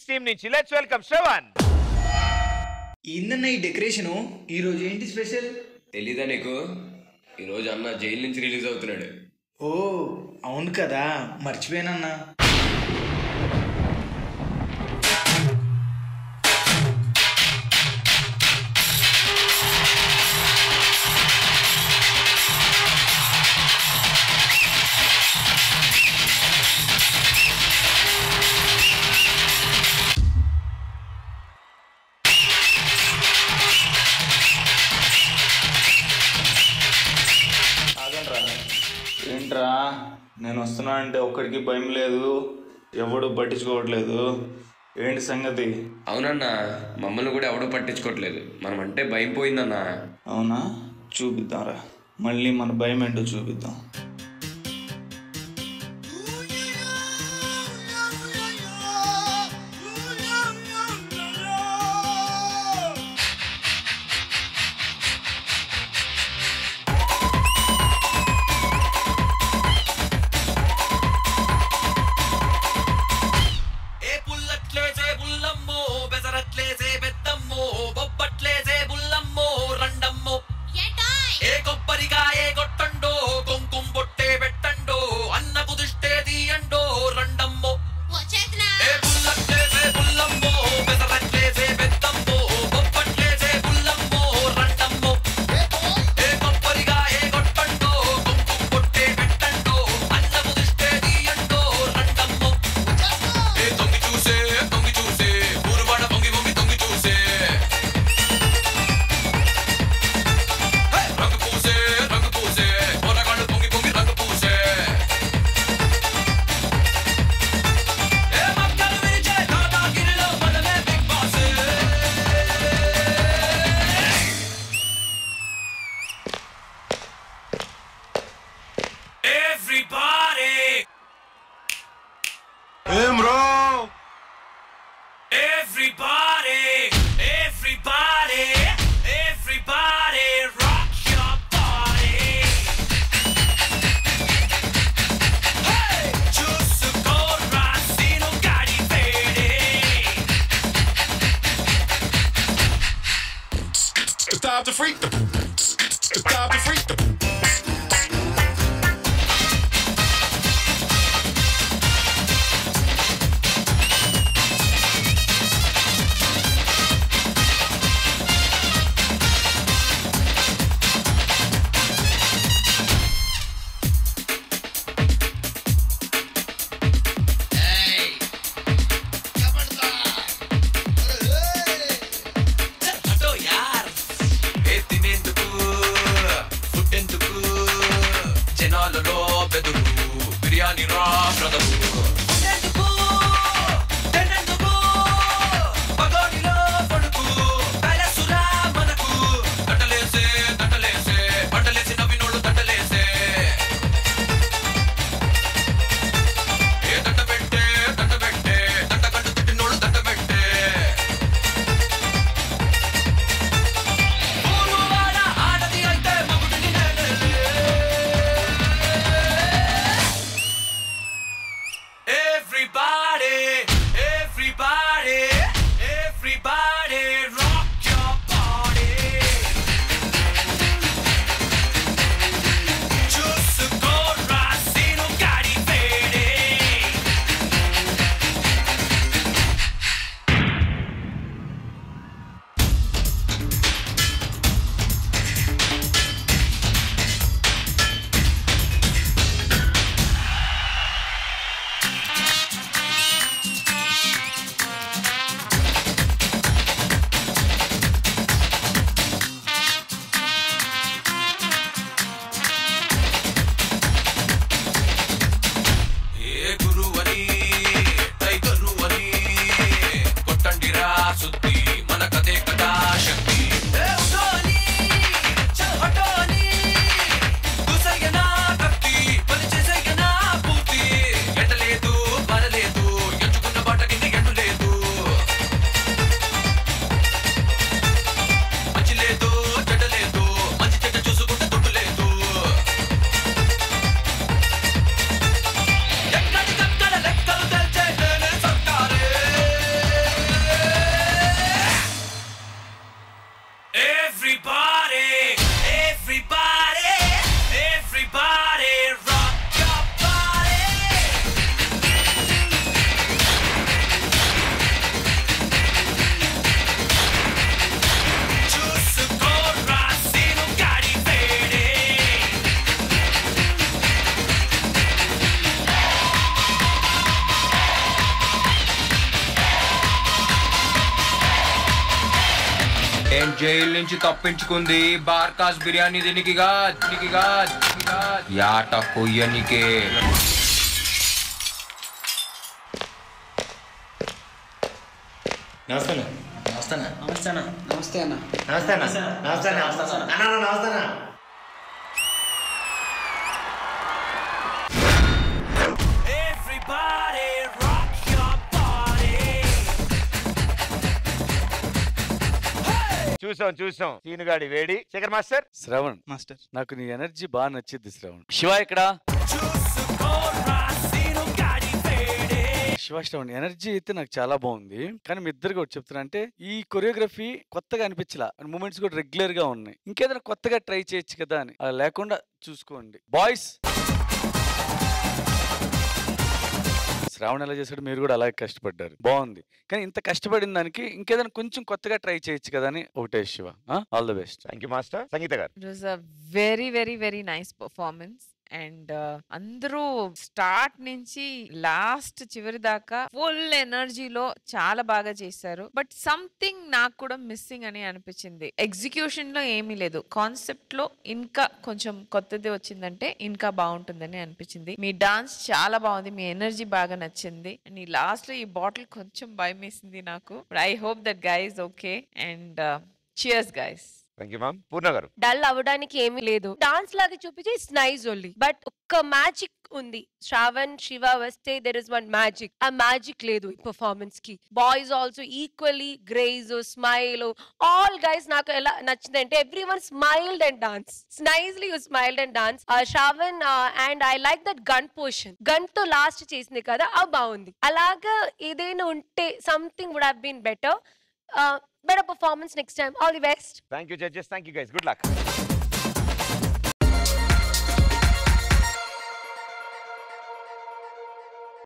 Team నుంచి let's welcome Shravan ఏందన్న ఈ డెకరేషను ఈరోజు ఏంటి స్పెషల్ తెలీదా నీకు ఈరోజు అన్న జైలు నుంచి రిలీజ్ అవుతున్నాడు ఓ అవును కదా మర్చిపోయానన్నా ఏంట్రా నేను వస్తున్నా అంటే ఒక్కడికి భయం లేదు ఎవడు పట్టించుకోవట్లేదు ఏంటి సంగతి అవునన్నా మమ్మల్ని కూడా ఎవడో పట్టించుకోవట్లేదు మనం అంటే భయం పోయిందన్నా అవునా చూపిద్దాంరా మళ్ళీ మన భయం ఏంటో చూపిద్దాం ఏ పుల్లట్లేసే బుల్లమ్మో బెసరట్లేసే పెద్దమ్మో బొబ్బట్లేసే బుల్లమ్మో రండమ్మో ఏ కొబ్బరికాయే కొట్టండో కుంకుమ బొట్టే పెట్టండో అన్న కుదిష్టే తీయండో రండమ్మో ఏ పుల్లట్లేసే బుల్లమ్మో బెసరట్లేసే పెద్దమ్మో బొబ్బట్లేసే బుల్లమ్మో రండమ్మో ఏ కొబ్బరికాయే కొట్టండో కుంకుమ బొట్టే పెట్టండో అన్న కుదిష్టే తీయండో రండమ్మో ఏ తొంగి చూసే తొంగి చూసే ఊరువాడ పొంగి పొంగి తొంగి చూసే హే! రంగు పూసే రంగు పూసే పొరగాళ్ళు పొంగి పొంగి రంగు పూసే ఏ మక్కలు విరిచే దాదాగిరిలో మనమే Big Boss Everybody! Everybody, everybody, everybody, rock your body. Hey, చూసుకో రాసిను గడిపేడే. Stop the freak. Stop the freak. హటో యార్. ఏ తినే జైలు నుంచి తప్పించుకుంది బార్కాస్ బిర్యానీ దీనికిగా దీనికిగా దీనికిగా యాట కొయ్యనికే నమస్తాను నమస్తానా నమస్తేనా నమస్తే అన్న నమస్తానా నమస్తానా అన్నా నమస్తానా చూసాం చూసాం సీనుగాడి వేడి శేఖర్ మాస్టర్ శ్రవణ్ మాస్టర్ నాకు నీ ఎనర్జీ బాగా నచ్చింది శ్రవణ్ శివ ఇక్కడ శివ శ్రవణ్ ఎనర్జీ అయితే నాకు చాలా బాగుంది కానీ మీ ఇద్దరు కూడా చెప్తున్నా అంటే ఈ కొరియోగ్రఫీ కొత్తగా అనిపించలా మూమెంట్స్ కూడా రెగ్యులర్ గా ఉన్నాయి ఇంకేదైనా కొత్తగా ట్రై చేయొచ్చు కదా అని అలా లేకుండా చూసుకోండి బాయ్స్ శ్రావణ్ ఎలా చేశాడు మీరు కూడా అలాగే కష్టపడ్డారు బాగుంది కానీ ఇంత కష్టపడిన దానికి ఇంకేదైనా కొంచెం కొత్తగా ట్రై చేయొచ్చు కదా అని ఒకటే Shiva all the best thank you master Sangeetha గారు it was a very very very nice performance and అందరూ స్టార్ట్ నుంచి లాస్ట్ చివరి దాకా ఫుల్ ఎనర్జీలో చాలా బాగా చేశారు బట్ సంథింగ్ నాకు కూడా మిస్సింగ్ అని అనిపించింది ఎగ్జిక్యూషన్ లో ఏమీ లేదు కాన్సెప్ట్ లో ఇంకా కొంచెం కొత్తది వచ్చిందంటే ఇంకా బాగుంటుందని అనిపించింది మీ డాన్స్ చాలా బాగుంది మీ ఎనర్జీ బాగా నచ్చింది అండ్ ఈ లాస్ట్ లో ఈ బాటిల్ కొంచెం భయం వేసింది నాకు I hope that guys okay and cheers guys thank you ma'am Purna garu dull అవ్వడానికి ఏమీ లేదు డాన్స్ లాగా చూపించి ఇట్స్ నైస్ ఓన్లీ బట్ ఒక్క మ్యాజిక్ ఉంది శ్రావణ్ శివ వస్తే దెర్ ఇస్ వన్ మ్యాజిక్ ఆ మ్యాజిక్ లేదు ఈ పర్ఫార్మెన్స్ కి boys also equally grace smile all guys నాకు ఎలా నచ్చింది అంటే everyone smiled and dance nicely you smiled and dance Sravan and I like that gun portion gun తో లాస్ట్ చేసింది కదా ఆ బాగుంది అలాగా ఏదైనా ఉంటే something would have been better better performance next time all the best thank you judges thank you guys good luck